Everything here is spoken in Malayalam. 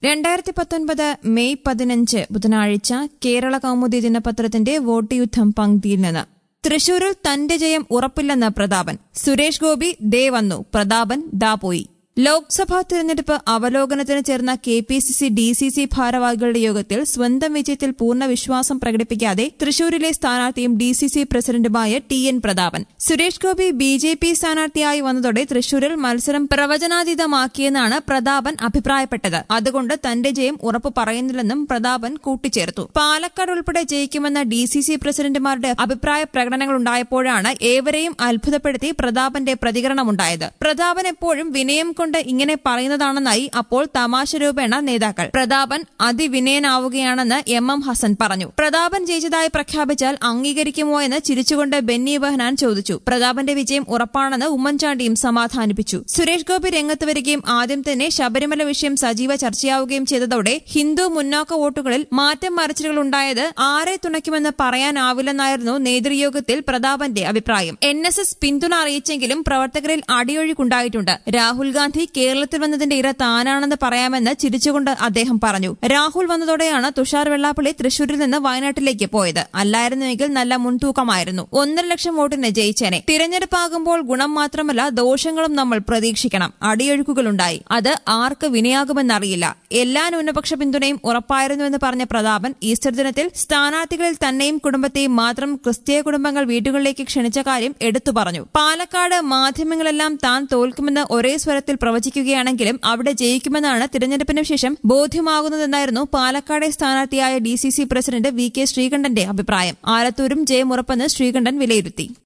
രണ്ടായിരത്തി പത്തൊൻപത് മെയ് പതിനഞ്ച് ബുധനാഴ്ച കേരള കൗമുദി ദിനപത്രത്തിന്റെ വോട്ട് യുദ്ധം പങ്ക്തിയിൽ നിന്ന് തൃശൂരിൽ തന്റെ ജയം ഉറപ്പില്ലെന്ന് പ്രതാപൻ സുരേഷ് ഗോപി ദേ വന്നു പ്രതാപൻ ദാ പോയി ലോക്സഭാ തെരഞ്ഞെടുപ്പ് അവലോകനത്തിന് ചേർന്ന K P C C D C C ഭാരവാഹികളുടെ യോഗത്തിൽ സ്വന്തം വിജയത്തിൽ പൂർണ്ണ വിശ്വാസം പ്രകടിപ്പിക്കാതെ തൃശൂരിലെ സ്ഥാനാർത്ഥിയും ഡി സി സി പ്രസിഡന്റുമായ T N Prathapan Suresh Gopi B J P സ്ഥാനാർത്ഥിയായി വന്നതോടെ തൃശൂരിൽ മത്സരം പ്രവചനാതീതമാക്കിയെന്നാണ് പ്രതാപൻ അഭിപ്രായപ്പെട്ടത് അതുകൊണ്ട് തന്റെ ജയം ഉറപ്പു പറയുന്നില്ലെന്നും പ്രതാപൻ കൂട്ടിച്ചേർത്തു പാലക്കാട് ഉൾപ്പെടെ ജയിക്കുമെന്ന ഡി സി സി പ്രസിഡന്റുമാരുടെ അഭിപ്രായ പ്രകടനങ്ങളുണ്ടായപ്പോഴാണ് ഏവരെയും അത്ഭുതപ്പെടുത്തി പ്രതാപന്റെ പ്രതികരണമുണ്ടായത് പ്രതാപൻ എപ്പോഴും വിനയം കൊണ്ട് ഇങ്ങനെ പറയുന്നതാണെന്നായി അപ്പോൾ തമാശ രൂപേണ നേതാക്കൾ പ്രതാപൻ അതിവിനയനാവുകയാണെന്ന് എം എം ഹസൻ പറഞ്ഞു പ്രതാപൻ ജയിച്ചതായി പ്രഖ്യാപിച്ചാൽ അംഗീകരിക്കുമോ എന്ന് ചിരിച്ചുകൊണ്ട് ബെന്നി ബെഹനാൻ ചോദിച്ചു പ്രതാപന്റെ വിജയം ഉറപ്പാണെന്ന് ഉമ്മൻചാണ്ടിയും സമാധാനിപ്പിച്ചു സുരേഷ് ഗോപി രംഗത്ത് വരികയും ആദ്യം തന്നെ ശബരിമല വിഷയം സജീവ ചർച്ചയാവുകയും ചെയ്തതോടെ ഹിന്ദു മുന്നാക്ക വോട്ടുകളിൽ മാറ്റം മറിച്ചിലുകൾ ഉണ്ടായത് ആരെ തുണയ്ക്കുമെന്ന് പറയാനാവില്ലെന്നായിരുന്നു നേതൃയോഗത്തിൽ പ്രതാപന്റെ അഭിപ്രായം എൻ എസ് എസ് പിന്തുണ അറിയിച്ചെങ്കിലും പ്രവർത്തകരിൽ അടിയൊഴുക്കുണ്ടായിട്ടുണ്ട് രാഹുൽ ഗാന്ധി കേരളത്തിൽ വന്നതിന്റെ ഇര താനാണെന്ന് പറയാമെന്ന് ചിരിച്ചുകൊണ്ട് അദ്ദേഹം പറഞ്ഞു രാഹുൽ വന്നതോടെയാണ് തുഷാർ വെള്ളാപ്പള്ളി തൃശൂരിൽ നിന്ന് വയനാട്ടിലേക്ക് പോയത് അല്ലായിരുന്നുവെങ്കിൽ നല്ല മുൻതൂക്കമായിരുന്നു ഒന്നര ലക്ഷം വോട്ടിന് ജയിച്ചേനെ തിരഞ്ഞെടുപ്പാകുമ്പോൾ ഗുണം മാത്രമല്ല ദോഷങ്ങളും നമ്മൾ പ്രതീക്ഷിക്കണം അടിയൊഴുക്കുകളുണ്ടായി അത് ആർക്ക് വിനയാകുമെന്നറിയില്ല എല്ലാ ന്യൂനപക്ഷ പിന്തുണയും ഉറപ്പായിരുന്നുവെന്ന് പറഞ്ഞ പ്രതാപൻ ഈസ്റ്റർ ദിനത്തിൽ സ്ഥാനാർത്ഥികളിൽ തന്നെയും കുടുംബത്തെയും മാത്രം ക്രിസ്തീയ കുടുംബങ്ങൾ വീടുകളിലേക്ക് ക്ഷണിച്ച കാര്യം എടുത്തു പറഞ്ഞു പാലക്കാട് മാധ്യമങ്ങളെല്ലാം താൻ തോൽക്കുമെന്ന് ഒരേ സ്വരത്തിൽ പ്രവചിക്കുകയാണെങ്കിലും അവിടെ ജയിക്കുമെന്നാണ് തിരഞ്ഞെടുപ്പിന് ശേഷം ബോധ്യമാകുന്നതെന്നായിരുന്നു പാലക്കാടെ സ്ഥാനാർത്ഥിയായ D C C president V K ശ്രീകണ്ഠന്റെ അഭിപ്രായം ആലത്തൂരും ജയമുറപ്പെന്ന് ശ്രീകണ്ഠൻ വിലയിരുത്തി